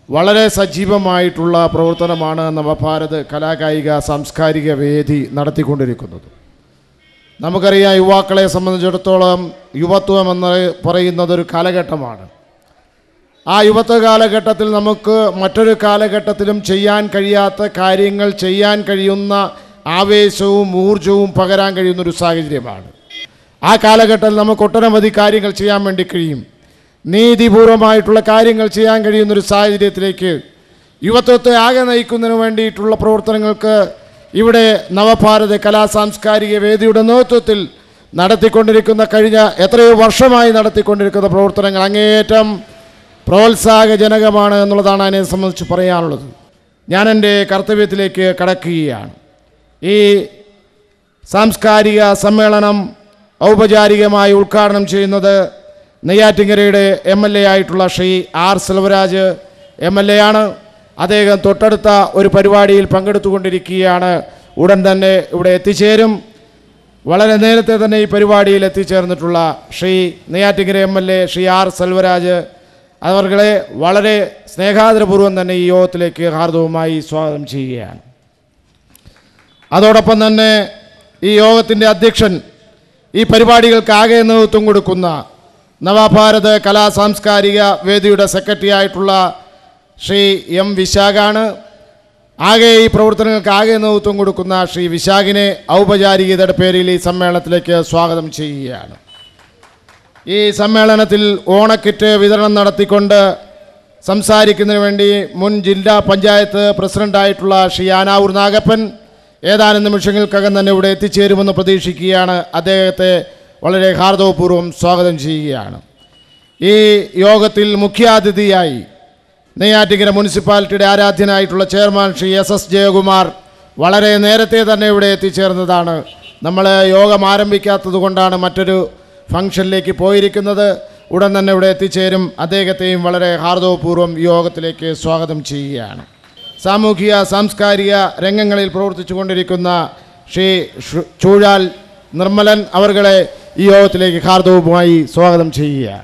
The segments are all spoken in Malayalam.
വളരെ സജീവമായിട്ടുള്ള പ്രവർത്തനമാണ് നവഭാരത് കലാകായിക സാംസ്കാരിക വേദി നടത്തിക്കൊണ്ടിരിക്കുന്നത് നമുക്കറിയാം യുവാക്കളെ സംബന്ധിച്ചിടത്തോളം യുവത്വം എന്ന് പറയുന്നത് ഒരു കാലഘട്ടമാണ് ആ യുവത്വ കാലഘട്ടത്തിൽ നമുക്ക് മറ്റൊരു കാലഘട്ടത്തിലും ചെയ്യാൻ കഴിയാത്ത കാര്യങ്ങൾ ചെയ്യാൻ കഴിയുന്ന ആവേശവും ഊർജവും പകരാൻ കഴിയുന്ന ഒരു സാഹചര്യമാണ് ആ കാലഘട്ടത്തിൽ നമുക്ക് ഒട്ടനവധി കാര്യങ്ങൾ ചെയ്യാൻ വേണ്ടി കഴിയും നീതിപൂർവമായിട്ടുള്ള കാര്യങ്ങൾ ചെയ്യാൻ കഴിയുന്ന ഒരു സാഹചര്യത്തിലേക്ക് യുവത്വത്തെ ആകെ നയിക്കുന്നതിന് വേണ്ടിയിട്ടുള്ള പ്രവർത്തനങ്ങൾക്ക് ഇവിടെ നവഭാരത കലാ സാംസ്കാരിക വേദിയുടെ നേതൃത്വത്തിൽ നടത്തിക്കൊണ്ടിരിക്കുന്ന കഴിഞ്ഞ എത്രയോ വർഷമായി നടത്തിക്കൊണ്ടിരിക്കുന്ന പ്രവർത്തനങ്ങൾ അങ്ങേയറ്റം പ്രോത്സാഹജനകമാണ് എന്നുള്ളതാണ് അതിനെ സംബന്ധിച്ച് പറയാനുള്ളത് ഞാൻ എൻ്റെ കർത്തവ്യത്തിലേക്ക് കടക്കുകയാണ് ഈ സാംസ്കാരിക സമ്മേളനം ഔപചാരികമായി ഉദ്ഘാടനം ചെയ്യുന്നത് നെയ്യാറ്റിങ്കരയുടെ എം എൽ എ ആയിട്ടുള്ള Shri R Selvaraj M L A ആണ് അദ്ദേഹം തൊട്ടടുത്ത ഒരു പരിപാടിയിൽ പങ്കെടുത്തുകൊണ്ടിരിക്കുകയാണ് ഉടൻ തന്നെ ഇവിടെ എത്തിച്ചേരും വളരെ നേരത്തെ തന്നെ ഈ പരിപാടിയിൽ എത്തിച്ചേർന്നിട്ടുള്ള Shri Neyyattinkara M L A Shri R Selvaraj അവർകളെ വളരെ സ്നേഹാദരപൂർവ്വം തന്നെ ഈ യോഗത്തിലേക്ക് ഹാർദവുമായി സ്വാഗതം ചെയ്യുകയാണ് അതോടൊപ്പം തന്നെ ഈ യോഗത്തിൻ്റെ അധ്യക്ഷൻ ഈ പരിപാടികൾക്ക് ആകെ നേതൃത്വം കൊടുക്കുന്ന നവഭാരത് കലാ സാംസ്കാരിക വേദിയുടെ സെക്രട്ടറി ആയിട്ടുള്ള ശ്രീ എം വിശാഖാണ് ആകെ ഈ പ്രവർത്തനങ്ങൾക്ക് ആകെ നേതൃത്വം കൊടുക്കുന്ന ശ്രീ വിശാഖിനെ ഔപചാരികതയുടെ പേരിൽ ഈ സമ്മേളനത്തിലേക്ക് സ്വാഗതം ചെയ്യുകയാണ് ഈ സമ്മേളനത്തിൽ ഓണക്കിറ്റ് വിതരണം നടത്തിക്കൊണ്ട് സംസാരിക്കുന്നതിന് വേണ്ടി മുൻ ജില്ലാ പഞ്ചായത്ത് പ്രസിഡന്റായിട്ടുള്ള ശ്രീ ആനാവൂർ നാഗപ്പൻ ഏതാനും നിമിഷങ്ങൾക്കകം തന്നെ ഇവിടെ എത്തിച്ചേരുമെന്ന് പ്രതീക്ഷിക്കുകയാണ് അദ്ദേഹത്തെ വളരെ ഹാർദവപൂർവ്വം സ്വാഗതം ചെയ്യുകയാണ് ഈ യോഗത്തിൽ മുഖ്യാതിഥിയായി നെയ്യാറ്റിങ്കര മുനിസിപ്പാലിറ്റിയുടെ ആരാധ്യനായിട്ടുള്ള chairman Shri S S Jayakumar വളരെ നേരത്തെ തന്നെ ഇവിടെ എത്തിച്ചേർന്നതാണ് നമ്മൾ യോഗം ആരംഭിക്കാത്തത് കൊണ്ടാണ് മറ്റൊരു ഫംഗ്ഷനിലേക്ക് പോയിരിക്കുന്നത് ഉടൻ തന്നെ ഇവിടെ എത്തിച്ചേരും അദ്ദേഹത്തെയും വളരെ ഹാർദവപൂർവ്വം ഈ യോഗത്തിലേക്ക് സ്വാഗതം ചെയ്യുകയാണ് സാമൂഹിക സാംസ്കാരിക രംഗങ്ങളിൽ പ്രവർത്തിച്ചു കൊണ്ടിരിക്കുന്ന ശ്രീ ഷു- ചൂഴാൽ നിർമ്മലൻ അവർകളെ ഈ യോഗത്തിലേക്ക് ഹാർദവുമായി സ്വാഗതം ചെയ്യുകയാണ്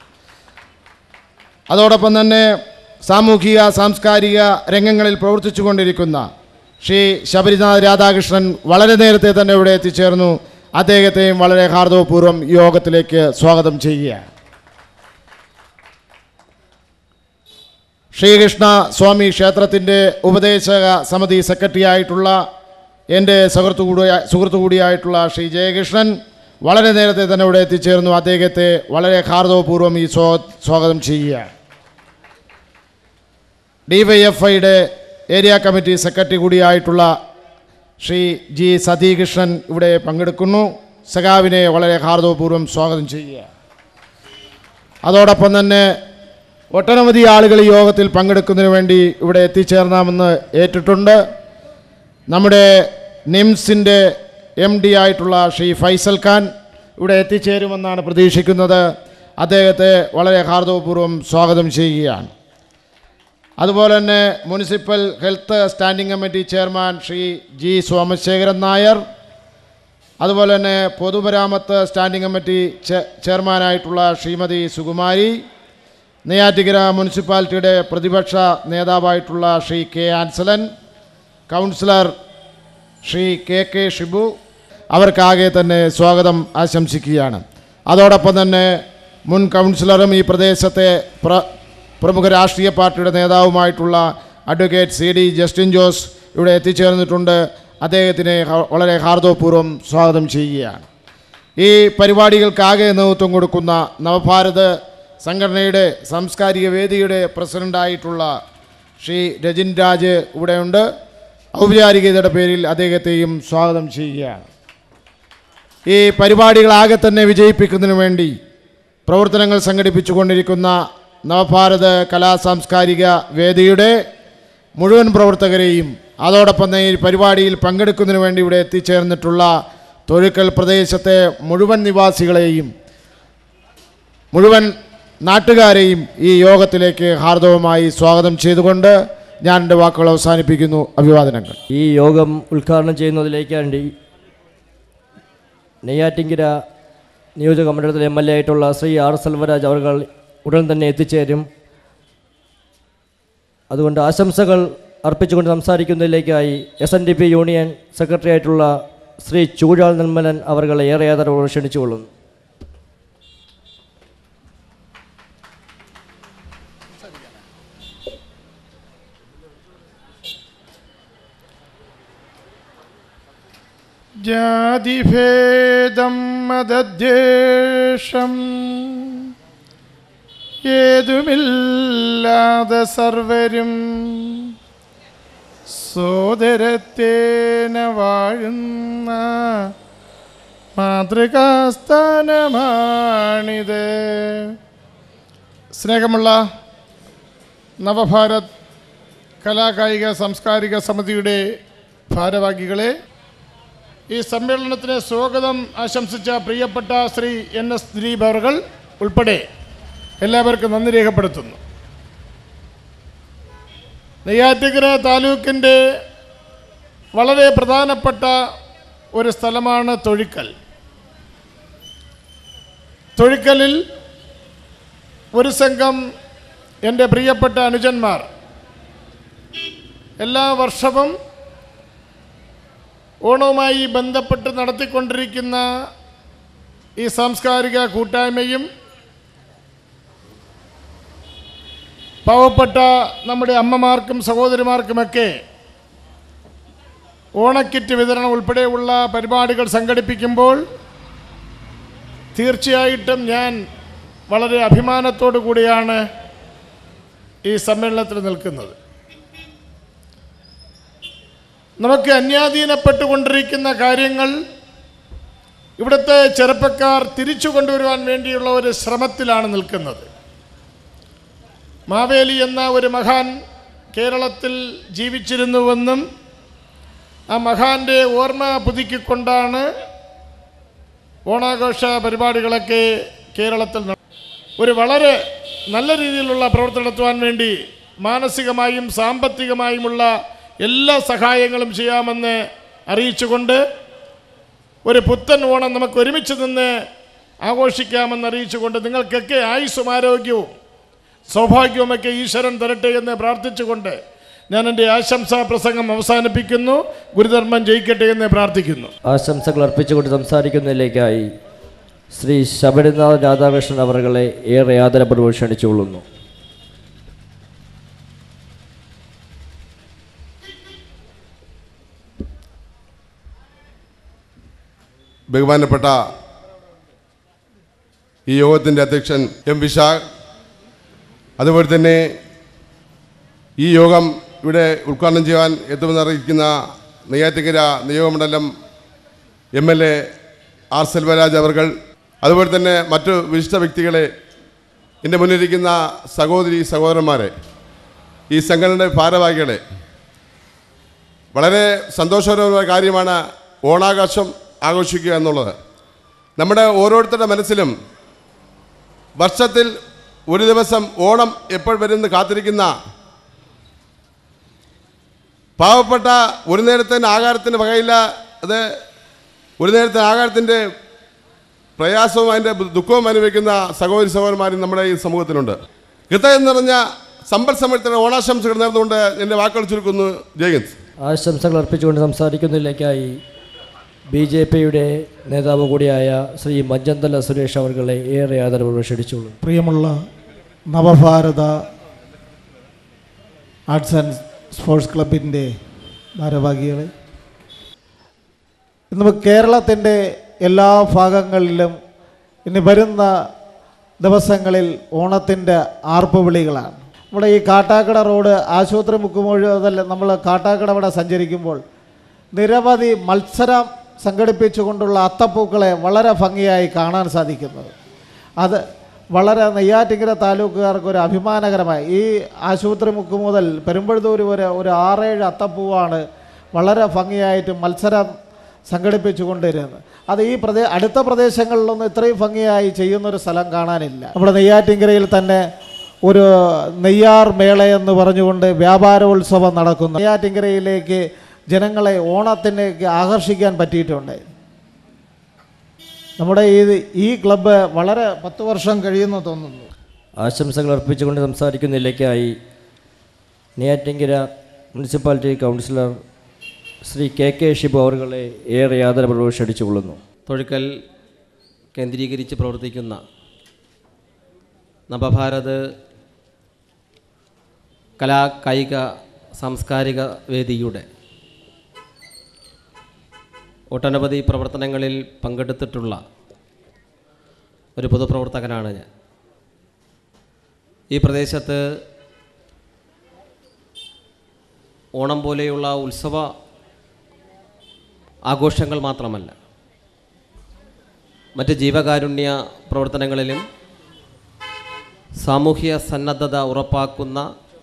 അതോടൊപ്പം തന്നെ സാമൂഹിക സാംസ്കാരിക രംഗങ്ങളിൽ പ്രവർത്തിച്ചു കൊണ്ടിരിക്കുന്ന ശ്രീ ശബരിനാഥ് രാധാകൃഷ്ണൻ വളരെ നേരത്തെ തന്നെ ഇവിടെ എത്തിച്ചേർന്നു അദ്ദേഹത്തെയും വളരെ ഹാർദവപൂർവ്വം ഈ യോഗത്തിലേക്ക് സ്വാഗതം ചെയ്യുകയാണ് ശ്രീകൃഷ്ണ സ്വാമി ക്ഷേത്രത്തിൻ്റെ ഉപദേശക സമിതി സെക്രട്ടറി ആയിട്ടുള്ള എൻ്റെ സുഹൃത്തു കൂടിയ സുഹൃത്തു കൂടിയായിട്ടുള്ള ശ്രീ ജയകൃഷ്ണൻ വളരെ നേരത്തെ തന്നെ ഇവിടെ എത്തിച്ചേർന്നു അദ്ദേഹത്തെ വളരെ ഹാർദവപൂർവ്വം ഈ സ്വാ സ്വാഗതം ചെയ്യുകയാണ് ഡി വൈ എഫ് ഐയുടെ ഏരിയ കമ്മിറ്റി സെക്രട്ടറി കൂടിയായിട്ടുള്ള ശ്രീ ജി സതീകൃഷ്ണൻ ഇവിടെ പങ്കെടുക്കുന്നു സഖാവിനെ വളരെ ഹാർദവപൂർവ്വം സ്വാഗതം ചെയ്യുക അതോടൊപ്പം തന്നെ ഒട്ടനവധി ആളുകൾ ഈ യോഗത്തിൽ പങ്കെടുക്കുന്നതിന് വേണ്ടി ഇവിടെ എത്തിച്ചേർന്നാമെന്ന് ഏറ്റിട്ടുണ്ട് നമ്മുടെ നിംസിൻ്റെ എം ഡി ആയിട്ടുള്ള ശ്രീ ഫൈസൽ ഖാൻ ഇവിടെ എത്തിച്ചേരുമെന്നാണ് പ്രതീക്ഷിക്കുന്നത് അദ്ദേഹത്തെ വളരെ ഹാർദവപൂർവ്വം സ്വാഗതം ചെയ്യുകയാണ് അതുപോലെ തന്നെ municipal health standing committee chairman Shri G Somasekharan Nair അതുപോലെ തന്നെ പൊതുമരാമത്ത് സ്റ്റാൻഡിംഗ് കമ്മിറ്റി ചെ- ചെയർമാനായിട്ടുള്ള ശ്രീമതി സുകുമാരി നെയ്യാറ്റിക്കര മുനിസിപ്പാലിറ്റിയുടെ പ്രതിപക്ഷ നേതാവായിട്ടുള്ള Shri K Anselan councillor Shri K K Shibu അവർക്കാകെ തന്നെ സ്വാഗതം ആശംസിക്കുകയാണ് അതോടൊപ്പം തന്നെ മുൻ കൗൺസിലറും ഈ പ്രദേശത്തെ പ്ര പ്രമുഖ രാഷ്ട്രീയ പാർട്ടിയുടെ നേതാവുമായിട്ടുള്ള advocate C D Justin Jose ഇവിടെ എത്തിച്ചേർന്നിട്ടുണ്ട് അദ്ദേഹത്തിനെ ഹ- വളരെ ഹാർദവപൂർവ്വം സ്വാഗതം ചെയ്യുകയാണ് ഈ പരിപാടികൾക്കാകെ നേതൃത്വം കൊടുക്കുന്ന നവഭാരത് സംഘടനയുടെ സാംസ്കാരിക വേദിയുടെ പ്രസിഡൻ്റായിട്ടുള്ള ശ്രീ രജിൻ രാജ് ഇവിടെയുണ്ട് ഔപചാരികതയുടെ പേരിൽ അദ്ദേഹത്തെയും സ്വാഗതം ചെയ്യുകയാണ് ഈ പരിപാടികളാകെ തന്നെ വിജയിപ്പിക്കുന്നതിന് വേണ്ടി പ്രവർത്തനങ്ങൾ സംഘടിപ്പിച്ചുകൊണ്ടിരിക്കുന്ന നവഭാരത് കലാ സാംസ്കാരിക വേദിയുടെ മുഴുവൻ പ്രവർത്തകരെയും അതോടൊപ്പം തന്നെ ഈ പരിപാടിയിൽ പങ്കെടുക്കുന്നതിന് വേണ്ടി ഇവിടെ എത്തിച്ചേർന്നിട്ടുള്ള തൊഴുക്കൽ പ്രദേശത്തെ മുഴുവൻ നിവാസികളെയും മുഴുവൻ നാട്ടുകാരെയും ഈ യോഗത്തിലേക്ക് ഹാർദവമായി സ്വാഗതം ചെയ്തുകൊണ്ട് ഞാൻ എൻ്റെ വാക്കുകൾ അവസാനിപ്പിക്കുന്നു അഭിവാദനങ്ങൾ ഈ യോഗം ഉദ്ഘാടനം ചെയ്യുന്നതിലേക്ക് വേണ്ടി നെയ്യാറ്റിങ്കര നിയോജക മണ്ഡലത്തിലെ എം എൽ എ ആയിട്ടുള്ള ശ്രീ ആർ സെൽവരാജ് അവർ ഉടൻ തന്നെ എത്തിച്ചേരും അതുകൊണ്ട് ആശംസകൾ അർപ്പിച്ചുകൊണ്ട് സംസാരിക്കുന്നതിലേക്കായി S N D P union secretary ആയിട്ടുള്ള ശ്രീ ചൂഴാൾ നിർമ്മലൻ അവർകളെ ഏറെ ആദരവോടെ ക്ഷണിച്ചുകൊള്ളുന്നു ജാതിഭേദം മതദ്വേഷം ഏതുമില്ലാതെ സർവരും സോദരത്തേന വാഴുന്ന മാതൃകാസ്ഥാനമാണിത് സ്നേഹമുള്ള നവഭാരത് കലാകായിക സാംസ്കാരിക സമിതിയുടെ ഭാരവാഹികളെ ഈ സമ്മേളനത്തിന് സ്വാഗതം ആശംസിച്ച പ്രിയപ്പെട്ട ശ്രീ എൻ എസ് ദിലീപ് അവർ ഉൾപ്പെടെ എല്ലാവർക്കും നന്ദി രേഖപ്പെടുത്തുന്നു നെയ്യാറ്റിക്കര താലൂക്കിൻ്റെ വളരെ പ്രധാനപ്പെട്ട ഒരു സ്ഥലമാണ് തൊഴിക്കൽ തൊഴിക്കലിൽ ഒരു സംഘം എൻ്റെ പ്രിയപ്പെട്ട അനുജന്മാർ എല്ലാ വർഷവും ഓണവുമായി ബന്ധപ്പെട്ട് നടത്തിക്കൊണ്ടിരിക്കുന്ന ഈ സാംസ്കാരിക കൂട്ടായ്മയും പാവപ്പെട്ട നമ്മുടെ അമ്മമാർക്കും സഹോദരിമാർക്കുമൊക്കെ ഓണക്കിറ്റ് വിതരണം ഉൾപ്പെടെയുള്ള പരിപാടികൾ സംഘടിപ്പിക്കുമ്പോൾ തീർച്ചയായിട്ടും ഞാൻ വളരെ അഭിമാനത്തോടു കൂടിയാണ് ഈ സമ്മേളനത്തിൽ നിൽക്കുന്നത് നമുക്ക് അന്യാധീനപ്പെട്ടുകൊണ്ടിരിക്കുന്ന കാര്യങ്ങൾ ഇവിടുത്തെ ചെറുപ്പക്കാർ തിരിച്ചു കൊണ്ടുവരുവാൻ വേണ്ടിയുള്ള ഒരു ശ്രമത്തിലാണ് നിൽക്കുന്നത് മാവേലി എന്ന ഒരു മഹാൻ കേരളത്തിൽ ജീവിച്ചിരുന്നുവെന്നും ആ മഹാന്റെ ഓർമ്മ പുതുക്കിക്കൊണ്ടാണ് ഓണാഘോഷ പരിപാടികളൊക്കെ കേരളത്തിൽ നട- ഒരു വളരെ നല്ല രീതിയിലുള്ള പ്രവർത്തനം നടത്തുവാൻ വേണ്ടി മാനസികമായും സാമ്പത്തികമായുമുള്ള എല്ലാ സഹായങ്ങളും ചെയ്യാമെന്ന് അറിയിച്ചുകൊണ്ട് ഒരു പുത്തൻ ഓണം നമുക്ക് ഒരുമിച്ച് നിന്ന് ആഘോഷിക്കാമെന്ന് അറിയിച്ചുകൊണ്ട് നിങ്ങൾക്കൊക്കെ ആയുസ്സും ആരോഗ്യവും സൗഭാഗ്യവുമൊക്കെ ഈശ്വരൻ തരട്ടെ എന്ന് പ്രാർത്ഥിച്ചുകൊണ്ട് ഞാൻ എൻ്റെ ആശംസാ പ്രസംഗം അവസാനിപ്പിക്കുന്നു ഗുരുധർമ്മം ജയിക്കട്ടെ എന്ന് പ്രാർത്ഥിക്കുന്നു ആശംസകൾ അർപ്പിച്ചുകൊണ്ട് സംസാരിക്കുന്നതിലേക്കായി ശ്രീ ശബരിനാഥ് രാധാകൃഷ്ണൻ അവർകളെ ഏറെ ആദരപൂർവ്വം ക്ഷണിച്ചുകൊള്ളുന്നു ബഹുമാനപ്പെട്ട ഈ യോഗത്തിൻ്റെ അധ്യക്ഷൻ എം വിശാഖ് അതുപോലെ തന്നെ ഈ യോഗം ഇവിടെ ഉദ്ഘാടനം ചെയ്യാൻ എത്തുമെന്ന് അറിയിക്കുന്ന നെയ്യാറ്റിക്കര നിയോജകമണ്ഡലം M L A R Selvaraj അവർകൾ അതുപോലെ തന്നെ മറ്റു വിശിഷ്ട വ്യക്തികളെ എൻ്റെ മുന്നിലിരിക്കുന്ന സഹോദരി സഹോദരന്മാരെ ഈ സംഘടനയുടെ ഭാരവാഹികളെ വളരെ സന്തോഷകരമായ കാര്യമാണ് ഓണാഘോഷം ആഘോഷിക്കുക എന്നുള്ളത് നമ്മുടെ ഓരോരുത്തരുടെ മനസ്സിലും വർഷത്തിൽ ഒരു ദിവസം ഓണം എപ്പോൾ വരുമെന്ന് കാത്തിരിക്കുന്ന പാവപ്പെട്ട ഒരു നേരത്തിന് ആഹാരത്തിന് വകയില്ല അത് ഒരു നേരത്തെ ആഹാരത്തിൻ്റെ പ്രയാസവും അതിൻ്റെ ദുഃഖവും അനുഭവിക്കുന്ന സഹോദരി സഹോദരന്മാരും നമ്മുടെ ഈ സമൂഹത്തിലുണ്ട് കൃതജ്ഞ നിറഞ്ഞ സമ്പൽ സമയത്തിന് ഓണാശംസകൾ നേർന്നുകൊണ്ട് എൻ്റെ വാക്കുകൾ ചുരുക്കുന്നു ജയഹിന്ദ് ആശംസകൾ അർപ്പിച്ചുകൊണ്ട് സംസാരിക്കുന്നതിലേക്കായി ബി ജെ പിയുടെ നേതാവ് കൂടിയായ ശ്രീ മഞ്ചന്തല സുരേഷ് അവർകളെ ഏറെ ആദരപൂർവ്വം ക്ഷണിച്ചുകൊള്ളുന്നു പ്രിയമുള്ള നവഭാരത ആർട്സ് ആൻഡ് സ്പോർട്സ് ക്ലബിൻ്റെ ഭാരവാഹികളെ ഇന്ന് കേരളത്തിൻ്റെ എല്ലാ ഭാഗങ്ങളിലും ഇനി വരുന്ന ദിവസങ്ങളിൽ ഓണത്തിൻ്റെ ആർപ്പുവിളികളാണ് നമ്മുടെ ഈ കാട്ടാക്കട റോഡ് ആശുപത്രി മുക്കുമൊഴുതല്ല നമ്മൾ കാട്ടാക്കട അവിടെ സഞ്ചരിക്കുമ്പോൾ നിരവധി മത്സരം സംഘടിപ്പിച്ചുകൊണ്ടുള്ള അത്തപ്പൂക്കളെ വളരെ ഭംഗിയായി കാണാൻ സാധിക്കുന്നത് അത് വളരെ നെയ്യാറ്റിങ്കര താലൂക്കുകാർക്ക് ഒരു അഭിമാനകരമായി ഈ ആശുപത്രി മുക്ക് മുതൽ പെരുമ്പഴുതൂര് വരെ ഒരു ആറേഴ് അത്തപ്പൂവാണ് വളരെ ഭംഗിയായിട്ട് മത്സരം സംഘടിപ്പിച്ചു കൊണ്ടിരുന്നത് അത് ഈ പ്രദേ അടുത്ത പ്രദേശങ്ങളിലൊന്നും ഇത്രയും ഭംഗിയായി ചെയ്യുന്നൊരു സ്ഥലം കാണാനില്ല നമ്മുടെ നെയ്യാറ്റിങ്കരയിൽ തന്നെ ഒരു നെയ്യാർ മേള എന്ന് പറഞ്ഞുകൊണ്ട് വ്യാപാരോത്സവം നടക്കുന്നു നെയ്യാറ്റിങ്കരയിലേക്ക് ജനങ്ങളെ ഓണത്തിലേക്ക് ആകർഷിക്കാൻ പറ്റിയിട്ടുണ്ട് നമ്മുടെ ഈ ഈ ക്ലബ്ബ് വളരെ പത്ത് വർഷം കഴിയുന്നു തോന്നുന്നു ആശംസകൾ അർപ്പിച്ചുകൊണ്ട് സംസാരിക്കുന്നതിലേക്കായി Neyyattinkara municipality councillor Shri K K Shibu അവറുകളെ ഏറെ ആദരപൂർവ്വം ക്ഷണിച്ചുകൊള്ളുന്നു തൊഴുക്കൽ കേന്ദ്രീകരിച്ച് പ്രവർത്തിക്കുന്ന നവഭാരത് കലാ കായിക സാംസ്കാരിക വേദിയുടെ ഒട്ടനവധി പ്രവർത്തനങ്ങളിൽ പങ്കെടുത്തിട്ടുള്ള ഒരു പൊതുപ്രവർത്തകനാണ് ഞാൻ ഈ പ്രദേശത്ത് ഓണം പോലെയുള്ള ഉത്സവ ആഘോഷങ്ങൾ മാത്രമല്ല മറ്റ് ജീവകാരുണ്യ പ്രവർത്തനങ്ങളിലും സാമൂഹ്യ സന്നദ്ധത ഉറപ്പാക്കുന്ന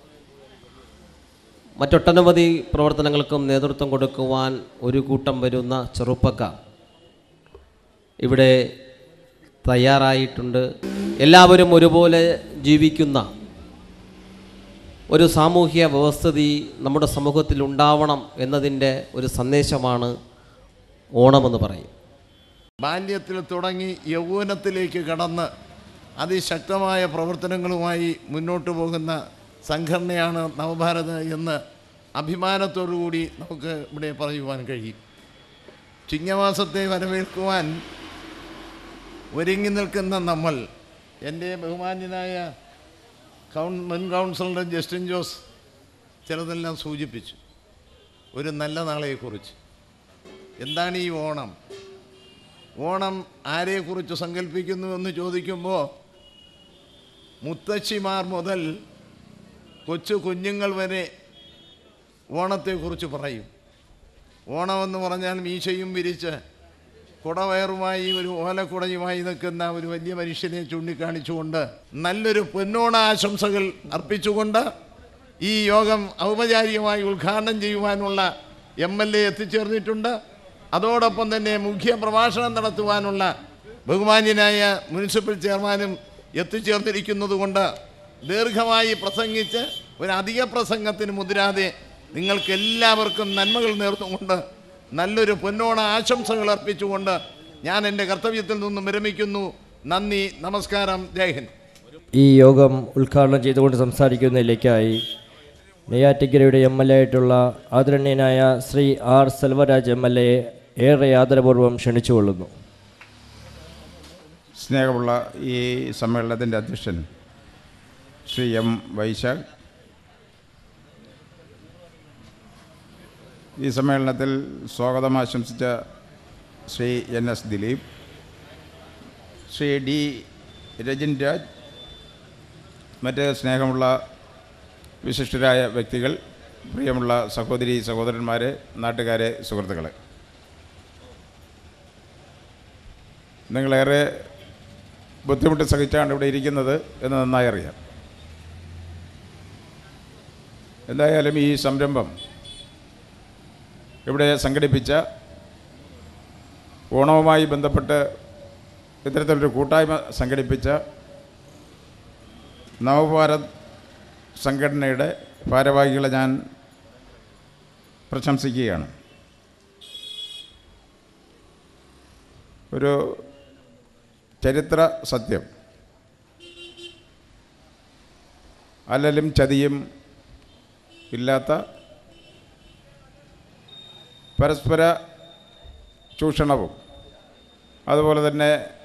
മറ്റൊട്ടനവധി പ്രവർത്തനങ്ങൾക്കും നേതൃത്വം കൊടുക്കുവാൻ ഒരു കൂട്ടം വരുന്ന ചെറുപ്പക്കാർ ഇവിടെ തയ്യാറായിട്ടുണ്ട് എല്ലാവരും ഒരുപോലെ ജീവിക്കുന്ന ഒരു സാമൂഹ്യ വ്യവസ്ഥിതി നമ്മുടെ സമൂഹത്തിൽ ഉണ്ടാവണം എന്നതിൻ്റെ ഒരു സന്ദേശമാണ് ഓണമെന്ന് പറയും ബാല്യത്തിൽ തുടങ്ങി യൗവനത്തിലേക്ക് കടന്ന് അതിശക്തമായ പ്രവർത്തനങ്ങളുമായി മുന്നോട്ട് പോകുന്ന സംഘടനയാണ് നവഭാരത് എന്ന് അഭിമാനത്തോടുകൂടി നമുക്ക് ഇവിടെ പറയുവാൻ കഴിയും ചിങ്ങമാസത്തെ വരവേൽക്കുവാൻ ഒരുങ്ങി നിൽക്കുന്ന നമ്മൾ എൻ്റെ ബഹുമാന്യനായ കൗൺ മുൻ കൗൺസിലർ ജസ്റ്റിൻ ജോസ് ചിലതെല്ലാം സൂചിപ്പിച്ചു ഒരു നല്ല നാളെക്കുറിച്ച് എന്താണ് ഈ ഓണം ഓണം ആരെക്കുറിച്ച് സങ്കല്പിക്കുന്നു എന്ന് ചോദിക്കുമ്പോൾ മുത്തശ്ശിമാർ മുതൽ കൊച്ചു കുഞ്ഞുങ്ങൾ വരെ ഓണത്തെക്കുറിച്ച് പറയും ഓണമെന്ന് പറഞ്ഞാൽ മീശയും വിരിച്ച് കുടവയറുമായി ഒരു ഓലക്കുടയുമായി നിൽക്കുന്ന ഒരു വലിയ മനുഷ്യനെ ചൂണ്ടിക്കാണിച്ചുകൊണ്ട് നല്ലൊരു പൊന്നോണ ആശംസകൾ അർപ്പിച്ചുകൊണ്ട് ഈ യോഗം ഔപചാരികമായി ഉദ്ഘാടനം ചെയ്യുവാനുള്ള എം എൽ എ എത്തിച്ചേർന്നിട്ടുണ്ട് അതോടൊപ്പം തന്നെ മുഖ്യ പ്രഭാഷണം നടത്തുവാനുള്ള ബഹുമാന്യനായ മുനിസിപ്പൽ ചെയർമാനും എത്തിച്ചേർന്നിരിക്കുന്നത് കൊണ്ട് ദീർഘമായി പ്രസംഗിച്ച് ഒരു അധിക പ്രസംഗത്തിന് മുതിരാതെ നിങ്ങൾക്ക് എല്ലാവർക്കും നന്മകൾ നേർന്നുകൊണ്ട് നല്ലൊരു പൊന്നോണ ആശംസകൾ അർപ്പിച്ചുകൊണ്ട് ഞാൻ എൻ്റെ കർത്തവ്യത്തിൽ നിന്നും വിരമിക്കുന്നു നന്ദി നമസ്കാരം ജയ് ഹിന്ദ് ഈ യോഗം ഉദ്ഘാടനം ചെയ്തുകൊണ്ട് സംസാരിക്കുന്നതിലേക്കായി നെയ്യാറ്റിക്കരയുടെ എം എൽ എ ആയിട്ടുള്ള ആദരണീയനായ Shri R Selvaraj M L A ഏറെ ആദരപൂർവ്വം ക്ഷണിച്ചുകൊള്ളുന്നു സ്നേഹമുള്ള ഈ സമ്മേളനത്തിൻ്റെ അധ്യക്ഷൻ ശ്രീ എം വൈശാഖ് ഈ സമ്മേളനത്തിൽ സ്വാഗതം ആശംസിച്ച Shri N S Dileep Shri D Rajin Raj മറ്റ് സ്നേഹമുള്ള വിശിഷ്ടരായ വ്യക്തികൾ പ്രിയമുള്ള സഹോദരി സഹോദരന്മാരെ നാട്ടുകാരെ സുഹൃത്തുക്കളെ നിങ്ങളേറെ ബുദ്ധിമുട്ട് സഹിച്ചാണ് ഇവിടെ ഇരിക്കുന്നത് എന്ന് നന്നായി അറിയാം എന്തായാലും ഈ സംരംഭം ഇവിടെ സംഘടിപ്പിച്ച ഓണവുമായി ബന്ധപ്പെട്ട് ഇത്തരത്തിലൊരു കൂട്ടായ്മ സംഘടിപ്പിച്ച നവഭാരത് സംഘടനയുടെ ഭാരവാഹികളെ ഞാൻ പ്രശംസിക്കുകയാണ് ഒരു ചരിത്ര സത്യം അല്ലലും ചതിയും ഇല്ലാത്ത പരസ്പര ചൂഷണവും അതുപോലെ തന്നെ